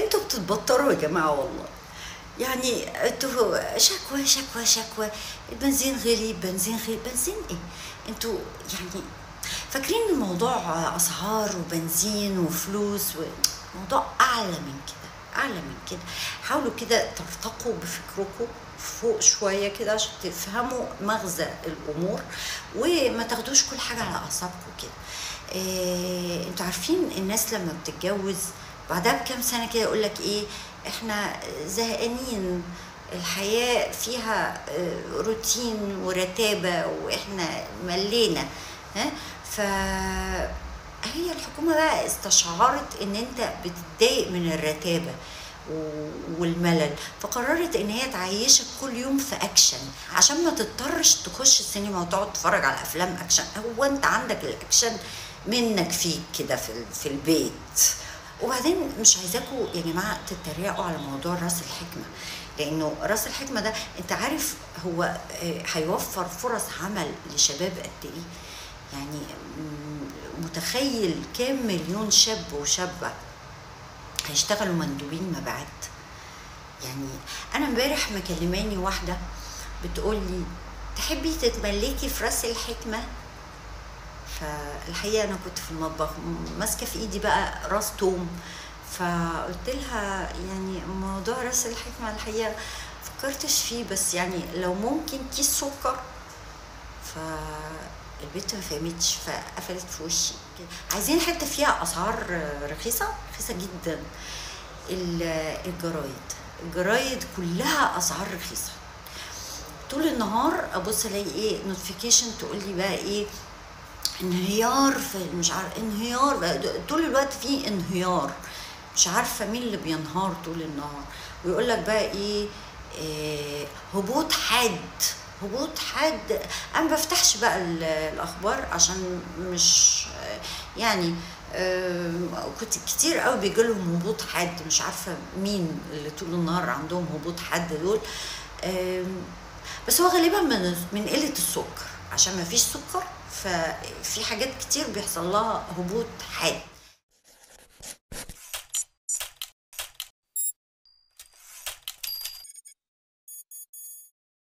انتوا بتتبطروا يا جماعه والله يعني انتوا شكوى شكوى شكوى البنزين غلي بنزين غلي بنزين ايه انتوا يعني فاكرين الموضوع اسعار وبنزين وفلوس موضوع اعلى من كده اعلى من كده حاولوا كده ترتقوا بفكركم فوق شويه كده عشان تفهموا مغزى الامور وما تاخدوش كل حاجه على اعصابكم كده إيه انتوا عارفين الناس لما بتتجوز بعدها بكام سنه كده يقول لك ايه احنا زهقانين الحياه فيها آه، روتين ورتابه واحنا ملينا ها ف هي الحكومه بقى استشعرت ان انت بتتضايق من الرتابه و- والملل فقررت ان هي تعيشك كل يوم في اكشن عشان ما تضطرش تخش السينما وتقعد تتفرج على افلام اكشن هو انت عندك الاكشن منك فيك كده في ال- في البيت وبعدين مش عايزاكم يا جماعه تتريقوا على موضوع راس الحكمه لانه راس الحكمه ده انت عارف هو آه، هيوفر فرص عمل لشباب قد ايه يعني م- متخيل كام مليون شاب وشابه هيشتغلوا مندوبين مبيعات يعني انا امبارح مكلماني واحده بتقول لي تحبي تتملكي في راس الحكمه فالحقيقه انا كنت في المطبخ م- ماسكه في ايدي بقى راس توم فقلت لها يعني موضوع راس الحكمه الحقيقه فكرتش فيه بس يعني لو ممكن كيس سكر فالبنت ما فهمتش فقفلت في وشي كده. عايزين حته فيها اسعار رخيصه رخيصه جدا ال- الجرايد الجرايد كلها اسعار رخيصه طول النهار ابص الاقي ايه نوتيفيكيشن تقول لي بقى ايه انهيار في مش عارف انهيار بقى طول الوقت في انهيار مش عارفه مين اللي بينهار طول النهار ويقول لك بقى ايه, إيه هبوط حاد هبوط حاد انا ما بفتحش بقى ال- الاخبار عشان مش يعني آم، كنت كتير قوي بيجي لهم هبوط حاد مش عارفه مين اللي طول النهار عندهم هبوط حاد دول آم، بس هو غالبا من من قله السكر عشان ما فيش سكر ففي حاجات كتير بيحصل لها هبوط حاد